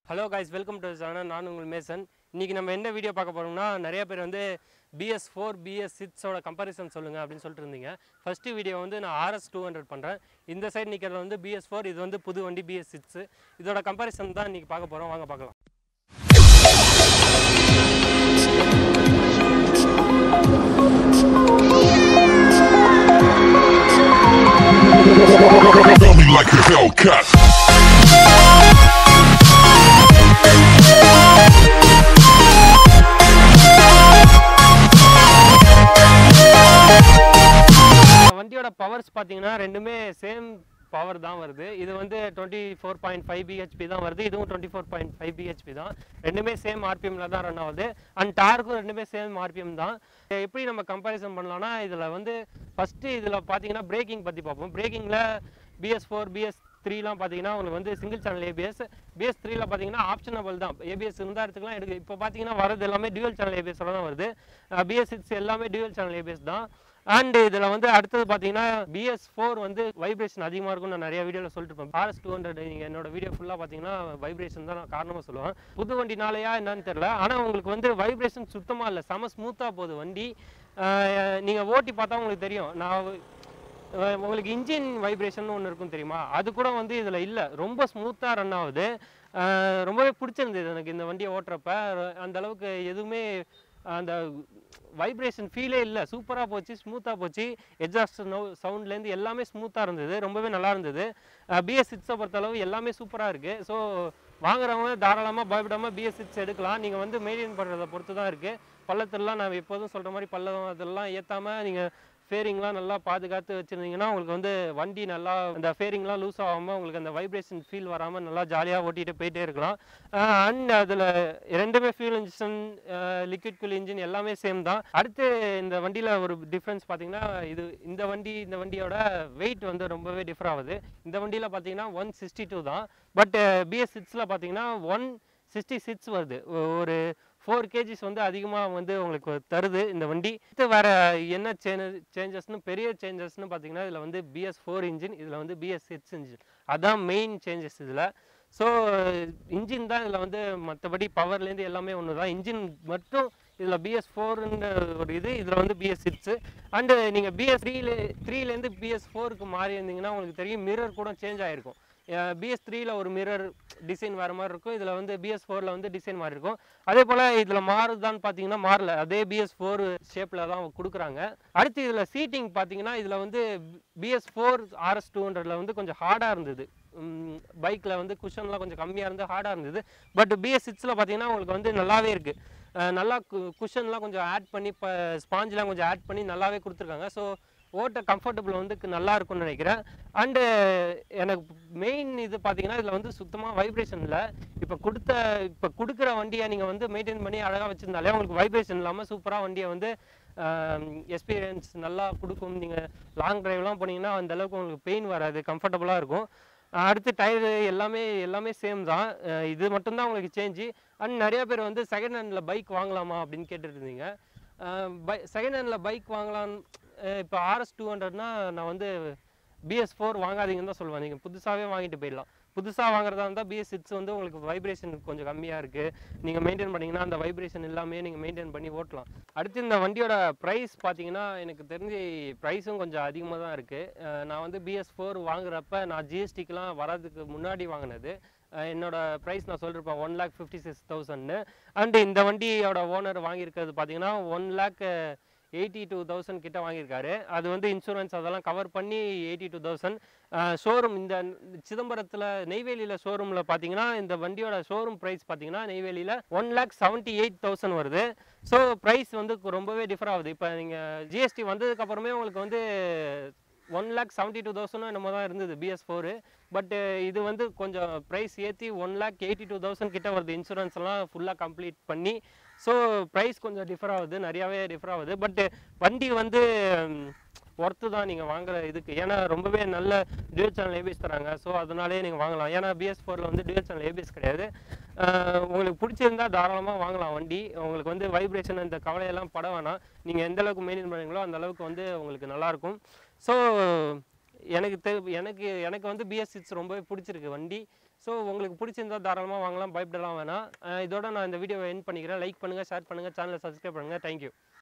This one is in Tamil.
Hello guys welcome to channel நான் உங்கள் மேசன் இன்றைக்கி நம்ம என்ன வீடியோ பார்க்க போகிறோம்னா நிறைய பேர் வந்து பிஎஸ் ஃபோர் பிஎஸ் சிக்ஸோட கம்பேரிசன் சொல்லுங்கள் அப்படின்னு சொல்லிட்டு இருந்தீங்க ஃபஸ்ட்டு வீடியோ வந்து நான் ஆர்எஸ் டூ ஹண்ட்ரட் பண்ணுறேன் இந்த சைடு நிற்கிறது வந்து பிஎஸ் ஃபோர் இது வந்து புது வண்டி பிஎஸ் சிக்ஸு இதோட கம்பேரிசன் தான் இன்றைக்கி பார்க்க போகிறோம் வாங்க பார்க்கலாம் Feel me like a Hellcat. வண்டியோட பவர்ஸ் பார்த்தீங்கன்னா ரெண்டுமே சேம் பவர் தான் வருது இது வந்து twenty four point five BHP தான் வருது இதுவும் twenty four point five BHP தான் ரெண்டுமே சேம் ஆர்பிஎம்ல தான் ரன் ஆகுது அண்ட் டார்க்கும் ரெண்டுமே சேம் ஆர்பிஎம் தான் எப்படி நம்ம கம்பேரிசன் பண்ணலாம்னா இதில் வந்து ஃபஸ்ட்டு இதில் பார்த்தீங்கன்னா பிரேக்கிங் பற்றி பார்ப்போம் பிரேக்கிங்கில் பிஎஸ் ஃபோர் பிஎஸ் த்ரீலாம் பார்த்தீங்கன்னா உங்களுக்கு வந்து சிங்கிள் சேனல் ஏபிஎஸ் பிஎஸ் த்ரீல பார்த்தீங்கன்னா ஆப்ஷனபிள் தான் ஏபிஎஸ் இருந்தால் எடுத்துக்கலாம் எடுக்க இப்போ பார்த்தீங்கன்னா வரது எல்லாமே டியூவல் சேனல் ஏபிஎஸோட தான் வருது பிஎஸ் சிக்ஸ் எல்லாமே டியூவல் சேனல் ஏபிஎஸ் தான் அண்ட் இதில் வந்து அடுத்தது பார்த்தீங்கன்னா பிஎஸ் ஃபோர் வந்து வைப்ரேஷன் அதிகமாக இருக்கும்னு நான் நிறைய வீடியோவில் சொல்லிட்டு இருப்பேன் ஆர்எஸ் டூ ஹண்ட்ரட் நீங்கள் என்னோட வீடியோ ஃபுல்லாக பார்த்தீங்கன்னா வைப்ரேஷன் தான் நான் காரணமாக சொல்லுவேன் புது வண்டினாலயா என்னன்னு தெரில ஆனால் உங்களுக்கு வந்து வைப்ரேஷன் சுத்தமாக இல்லை செம ஸ்மூத்தாக போகுது வண்டி நீங்கள் ஓட்டி பார்த்தா உங்களுக்கு தெரியும் நான் அஹ் உங்களுக்கு இன்ஜின் வைப்ரேஷன் ஒன்று இருக்கும் தெரியுமா அது கூட வந்து இதில் இல்லை ரொம்ப ஸ்மூத்தாக ரன் ஆகுது அஹ் ரொம்பவே பிடிச்சிருந்தது எனக்கு இந்த வண்டியை ஓட்டுறப்ப ர- அந்த அளவுக்கு எதுவுமே அந்த வைப்ரேஷன் ஃபீலே இல்லை சூப்பராக போச்சு ஸ்மூத்தாக போச்சு எக்ஸாஸ்ட் நோ சவுண்ட்லேருந்து எல்லாமே ஸ்மூத்தாக இருந்தது ரொம்பவே நல்லா இருந்தது பிஎஸ் சிக்ஸை பொறுத்தளவு எல்லாமே சூப்பராக இருக்குது ஸோ வாங்குறவங்க தாராளமாக பயப்படாமல் பிஎஸ் சிக்ஸ் எடுக்கலாம் நீங்கள் வந்து மெயின்டைன் பண்ணுறதை பொறுத்து தான் இருக்குது பள்ளத்திலலாம் நான் எப்போதும் சொல்கிற மாதிரி பள்ளம் அதெல்லாம் ஏற்றாமல் நீங்கள் ஃபேரிங்லாம் நல்லா பாதுகாத்து வச்சுருந்தீங்கன்னா உங்களுக்கு வந்து வண்டி நல்லா அந்த ஃபேரிங்லாம் லூஸ் ஆகாமல் உங்களுக்கு அந்த வைப்ரேஷன் ஃபீல் வராமல் நல்லா ஜாலியாக ஓட்டிகிட்டு போயிட்டே இருக்கலாம் அண்ட் அதில் ரெண்டுமே fuel engine liquid cool engine எல்லாமே சேம் தான் அடுத்து இந்த வண்டியில் ஒரு டிஃப்ரென்ஸ் பார்த்தீங்கன்னா இது இந்த வண்டி இந்த வண்டியோட வெயிட் வந்து ரொம்பவே டிஃபர் ஆகுது இந்த வண்டியில் பார்த்தீங்கன்னா ஒன் சிக்ஸ்டி டூ தான் பட் பிஎஸ் சிக்ஸில் பார்த்தீங்கன்னா ஒன் சிக்ஸ்டி சிக்ஸ் வருது ஒ- ஒரு ஃபோர் கேஜிஸ் வந்து அதிகமாக வந்து உங்களுக்கு தருது இந்த வண்டி இது வேற என்ன சேஞ்சஸ்னு பெரிய சேஞ்சஸ்னு பார்த்தீங்கன்னா இதில் வந்து பிஎஸ் ஃபோர் இன்ஜின் இதில் வந்து பிஎஸ் சிக்ஸ் இன்ஜின் அதான் மெயின் சேஞ்சஸ் இதில் ஸோ இன்ஜின் தான் இதில் வந்து மற்றபடி பவர்லேருந்து எல்லாமே ஒன்று தான் இன்ஜின் மட்டும் இதில் பிஎஸ் ஃபோர்னு ஒரு இது இதில் வந்து பிஎஸ் சிக்ஸு அண்டு நீங்கள் பிஎஸ் த்ரீல த்ரீலேருந்து பிஎஸ் ஃபோருக்கு மாறி இருந்தீங்கன்னா உங்களுக்கு தெரியும் மிரர் கூட சேஞ்ச் ஆகிருக்கும் பிஎஸ் த்ரீல ஒரு மிரர் டிசைன் வேறு மாதிரி இருக்கும் இதில் வந்து பிஎஸ் ஃபோரில் வந்து டிசைன் மாதிரி இருக்கும் அதே போல் இதில் மாறுதான்னு பார்த்தீங்கன்னா மாறல அதே பிஎஸ் ஃபோர் ஷேப்பில் தான் கொடுக்குறாங்க அடுத்து இதில் சீட்டிங் பார்த்தீங்கன்னா இதில் வந்து பிஎஸ் ஃபோர் ஆர்எஸ் டூ ஹண்ட்ரட்ல வந்து கொஞ்சம் ஹார்டாக இருந்தது பைக்கில் வந்து குஷன்லாம் கொஞ்சம் கம்மியாக இருந்து ஹார்டாக இருந்தது பட் பிஎஸ் சிக்ஸில் பார்த்தீங்கன்னா உங்களுக்கு வந்து நல்லாவே இருக்குது நல்லா குஷன்லாம் கொஞ்சம் ஆட் பண்ணி இப்போ ஸ்பாஞ்செலாம் கொஞ்சம் ஆட் பண்ணி நல்லாவே கொடுத்துருக்காங்க ஸோ ஓட்ட கம்ஃபர்டபுள் வந்து கு- நல்லா இருக்கும்னு நினைக்கிறேன் அண்டு எனக்கு மெயின் இது பார்த்தீங்கன்னா இதில் வந்து சுத்தமாக வைப்ரேஷன் இல்லை இப்போ கொடுத்த இப்போ கொடுக்குற வண்டியை நீங்கள் வந்து மெயின்டைன் பண்ணி அழகாக வச்சுருந்தாலே உங்களுக்கு வைப்ரேஷன் இல்லாமல் சூப்பராக வண்டியை வந்து எக்ஸ்பீரியன்ஸ் நல்லா கொடுக்கும் நீங்கள் லாங் டிரைவ்லாம் போனீங்கன்னா அந்த அளவுக்கு உங்களுக்கு பெயின் வராது கம்ஃபர்டபுளாக இருக்கும் அஹ் அடுத்து டயரு எல்லாமே எல்லாமே சேம் தான் அஹ் இது மட்டும்தான் உங்களுக்கு சேஞ்சு அண்ட் நிறைய பேர் வந்து செகண்ட் ஹேண்டில் பைக் வாங்கலாமா அப்படின்னு கேட்டுட்டு இருந்தீங்க பை செகண்ட் ஹேண்டில் பைக் வாங்கலான்னு இப்போ ஆர்எஸ் டூ ஹண்ட்ரட்னா நான் வந்து பிஎஸ் ஃபோர் வாங்காதீங்கன்னு தான் சொல்லுவேன் நீங்கள் புதுசாகவே வாங்கிட்டு போயிடலாம் புதுசாக வாங்குறதா இருந்தால் பிஎஸ் சிக்ஸ் வந்து உங்களுக்கு வைப்ரேஷன் கொஞ்சம் கம்மியாக இருக்குது நீங்கள் மெயின்டைன் பண்ணீங்கன்னா அந்த வைப்ரேஷன் எல்லாமே நீங்கள் மெயின்டைன் பண்ணி ஓட்டலாம் அடுத்து இந்த வண்டியோட ப்ரைஸ் பார்த்தீங்கன்னா எனக்கு தெரிஞ்சு ப்ரைஸும் கொஞ்சம் அதிகமாக தான் இருக்குது நான் வந்து பிஎஸ் ஃபோர் வாங்குறப்ப நான் ஜிஎஸ்டிக்கெலாம் வரதுக்கு முன்னாடி வாங்கினது அஹ் என்னோட ப்ரைஸ் நான் சொல்லியிருப்பேன் ஒன் லேக் ஃபிஃப்டி சிக்ஸ் தௌசண்ட்னு அண்டு இந்த வண்டியோட ஓனர் வாங்கியிருக்கிறது பார்த்தீங்கன்னா one lakh eighty two thousand கிட்ட வாங்கியிருக்காரு அது வந்து இன்சூரன்ஸ் அதெல்லாம் கவர் பண்ணி எயிட்டி டூ தௌசண்ட் ஷோரூம் இந்த சிதம்பரத்தில் நெய்வேலியில் ஷோரூமில் பார்த்தீங்கன்னா இந்த வண்டியோட ஷோரூம் ப்ரைஸ் பார்த்தீங்கன்னா நெய்வேலியில் one lakh seventy eight thousand வருது ஸோ ப்ரைஸ் வந்து ரொம்பவே டிஃபர் ஆகுது இப்போ நீங்கள் ஜிஎஸ்டி வந்ததுக்கப்புறமே உங்களுக்கு வந்து one lakh seventy two thousand என்னமோ தான் இருந்தது பிஎஸ் ஃபோரு பட் இது வந்து கொஞ்சம் ப்ரைஸ் ஏற்றி one lakh eighty two thousand கிட்ட வருது இன்சூரன்ஸ் எல்லாம் ஃபுல்லாக கம்ப்ளீட் பண்ணி ஸோ ப்ரைஸ் கொஞ்சம் டிஃபர் ஆகுது நிறையாவே டிஃபர் ஆகுது பட் வண்டி வந்து ஒர்த்து தான் நீங்கள் வாங்குற இதுக்கு ஏன்னா ரொம்பவே நல்ல டியூல் சேனல் ஏபிஎஸ் தராங்க ஸோ அதனாலே நீங்கள் வாங்கலாம் ஏன்னா பிஎஸ் ஃபோரில் வந்து டியூல் சேனல் ஏபிஎஸ் கிடையாது அஹ் உங்களுக்கு பிடிச்சிருந்தா தாராளமாக வாங்கலாம் வண்டி உங்களுக்கு வந்து வைப்ரேஷன் இந்த கவலையெல்லாம் பட வேணாம் நீங்கள் எந்த அளவுக்கு மெயின்டைன் பண்ணுறீங்களோ அந்த அளவுக்கு வந்து உங்களுக்கு நல்லாயிருக்கும் ஸோ எனக்கு தெ எனக்கு எனக்கு வந்து பிஎஸ் சிக்ஸ் ரொம்பவே பிடிச்சிருக்கு வண்டி ஸோ உங்களுக்கு பிடிச்சிருந்தா தாராளமாக வாங்கலாம் பயப்படலாம் வேணாம் அஹ் இதோட நான் இந்த வீடியோவை என் பண்ணிக்கிறேன் லைக் பண்ணுங்கள் ஷேர் பண்ணுங்கள் சேனலை சப்ஸ்கிரைப் பண்ணுங்கள் தேங்க்யூ